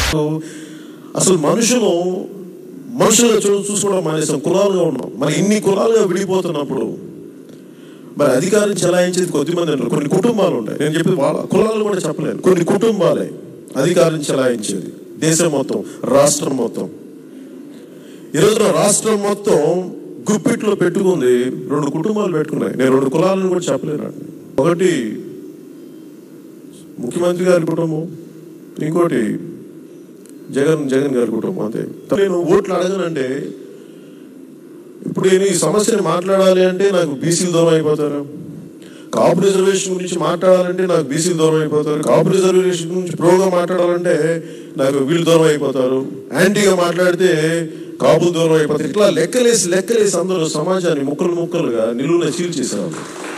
అసలు మనుషులు మనుషులుగా చూ చూసుకోవడం మానేసాం కులాలుగా ఉన్నాం మరి ఇన్ని కులాలుగా విడిపోతున్నప్పుడు మరి అధికారం చెలాయించేది కొద్దిమంది అంటారు కొన్ని కుటుంబాలు ఉంటాయి నేను చెప్పేది వాళ్ళ కులాలు కూడా చెప్పలేను కొన్ని కుటుంబాలే అధికారం చెలాయించేది దేశం మొత్తం రాష్ట్రం మొత్తం ఈరోజు రాష్ట్రం మొత్తం గుప్పిట్లో పెట్టుకుంది రెండు కుటుంబాలు పెట్టుకున్నాయి నేను రెండు కులాలను కూడా చెప్పలేను ఒకటి ముఖ్యమంత్రి గారి కుటుంబం ఇంకోటి జగన్ జగన్ గారి కుటుంబం అంతే నేను ఓట్లు అడగనంటే ఇప్పుడు నేను ఈ సమస్యని మాట్లాడాలి అంటే నాకు బీసీలు దూరం అయిపోతారు కాపు రిజర్వేషన్ గురించి మాట్లాడాలంటే నాకు బీసీలు దూరం అయిపోతారు కాపు రిజర్వేషన్ గురించి ప్రోగా మాట్లాడాలంటే నాకు వీళ్ళు దూరం అయిపోతారు యాంటీగా మాట్లాడితే కాపులు దూరం అయిపోతారు ఇట్లా లెక్కలేసి లెక్కలేసి అందరూ సమాజాన్ని ముక్కలు ముక్కలుగా నిలువున చీల్చేసారు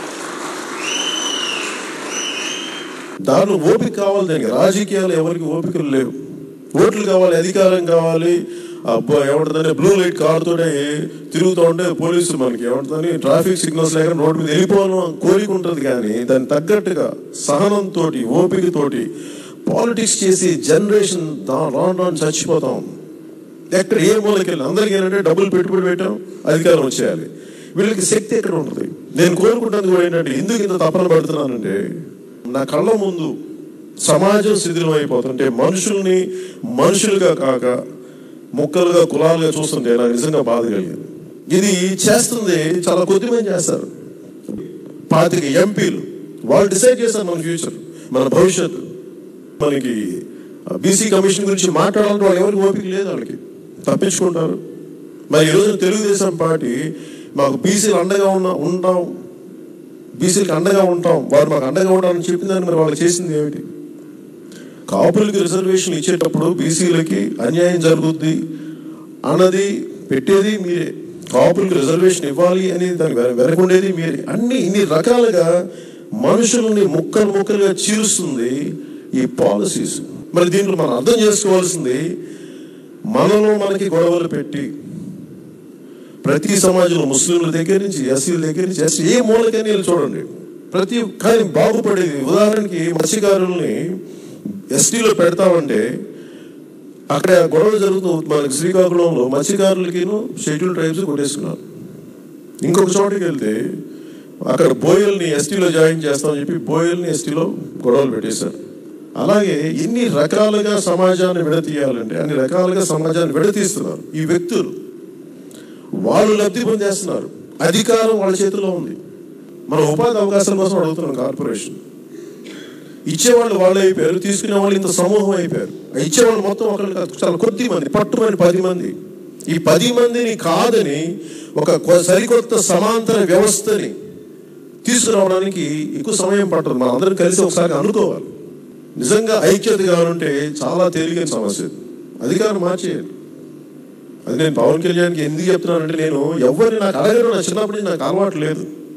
దానిలో ఓపిక కావాలి దానికి రాజకీయాలు ఎవరికి ఓపికలు లేవు ఓట్లు కావాలి అధికారం కావాలి అబ్బా ఏమంటుందంటే బ్లూ లైట్ కారుతోనే తిరుగుతూ ఉంటే పోలీసులు మనకి ఏమంటుందని ట్రాఫిక్ సిగ్నల్స్ లేక రోడ్డు మీద వెళ్ళిపోవాలని కోరిక ఉంటుంది కానీ దాన్ని తగ్గట్టుగా సహనంతో ఓపికతోటి పాలిటిక్స్ చేసి జనరేషన్ రాను రాను చచ్చిపోతాం ఎక్కడ ఏ మూలకి వెళ్ళి అందరికీ ఏంటంటే డబ్బులు పెట్టుబడి పెట్టాం అధికారం వచ్చేయాలి వీళ్ళకి శక్తి ఎక్కడ ఉంటుంది నేను కోరుకుంటుంది కూడా ఏంటంటే ఎందుకు ఇంత తపన పడుతున్నానంటే నా కళ్ళ ముందు సమాజం శిథిలం అయిపోతుంటే మనుషుల్ని మనుషులుగా కాక ముక్కలుగా కులాలుగా చూస్తుంటే నాకు నిజంగా బాధ కలిగింది ఇది చేస్తుంది చాలా కొద్దిమంది చేస్తారు పాతిక ఎంపీలు వాళ్ళు డిసైడ్ చేస్తారు మన ఫ్యూచర్ మన భవిష్యత్తు మనకి బీసీ కమిషన్ గురించి మాట్లాడాలంటే వాళ్ళు ఎవరికి ఓపిక లేదు వాళ్ళకి తప్పించుకుంటారు మరి ఈరోజు తెలుగుదేశం పార్టీ మాకు బీసీలు అండగా ఉన్న ఉంటాం బీసీలకు అండగా ఉంటాం వారు మాకు అండగా ఉండాలని చెప్పిందని మరి వాళ్ళు చేసింది ఏమిటి కాపులకి రిజర్వేషన్ ఇచ్చేటప్పుడు బీసీలకి అన్యాయం జరుగుద్ది అన్నది పెట్టేది మీరే కాపులకి రిజర్వేషన్ ఇవ్వాలి అనేది దానికి వెన- వెనకుండేది మీరే అన్ని ఇన్ని రకాలుగా మనుషుల్ని ముక్కలు ముక్కలుగా చీరుస్తుంది ఈ పాలసీస్ మరి దీంట్లో మనం అర్థం చేసుకోవాల్సింది మనలో మనకి గొడవలు పెట్టి ప్రతి సమాజంలో ముస్లింల దగ్గర నుంచి ఎస్సీల దగ్గర నుంచి ఎస్సీ ఏ మూలకైనా వెళ్ళి చూడండి ప్రతి కానీ బాగుపడేది ఉదాహరణకి మత్స్యకారుల్ని ఎస్టీలో పెడతామంటే అక్కడ గొడవ జరుగుతూ మనకి శ్రీకాకుళంలో మత్స్యకారులకి షెడ్యూల్ ట్రైబ్స్ కొట్టేసుకున్నారు ఇంకొక చోటుకి వెళ్తే అక్కడ బోయల్ని ఎస్టీలో జాయిన్ చేస్తామని చెప్పి బోయల్ని ఎస్టీలో గొడవలు పెట్టేశారు అలాగే ఎన్ని రకాలుగా సమాజాన్ని విడతీయాలంటే అన్ని రకాలుగా సమాజాన్ని విడతీస్తున్నారు ఈ వ్యక్తులు వాళ్ళు లబ్ధి పొందేస్తున్నారు అధికారం వాళ్ళ చేతిలో ఉంది మన ఉపాధి అవకాశాల కోసం అడుగుతున్నాం కార్పొరేషన్ ఇచ్చేవాళ్ళు వాళ్ళు అయిపోయారు తీసుకునే వాళ్ళు ఇంత సమూహం అయిపోయారు ఆ ఇచ్చేవాళ్ళు మొత్తం ఒకళ్ళు కాదు చాలా కొద్ది మంది పట్టుమని పది మంది ఈ పది మందిని కాదని ఒక కొ- సరికొత్త సమాంతర వ్యవస్థని తీసుకురావడానికి ఎక్కువ సమయం పట్టదు మనం అందరం కలిసి ఒకసారి అనుకోవాలి నిజంగా ఐక్యతగా ఉంటే చాలా తేలికైన సమస్య ఇది. అధికారం మార్చేయాలి అది నేను పవన్ కళ్యాణ్కి ఎందుకు చెప్తున్నానంటే నేను ఎవరిని నాకు అడగడం నా చిన్నప్పటి నుంచి నాకు అలవాటు లేదు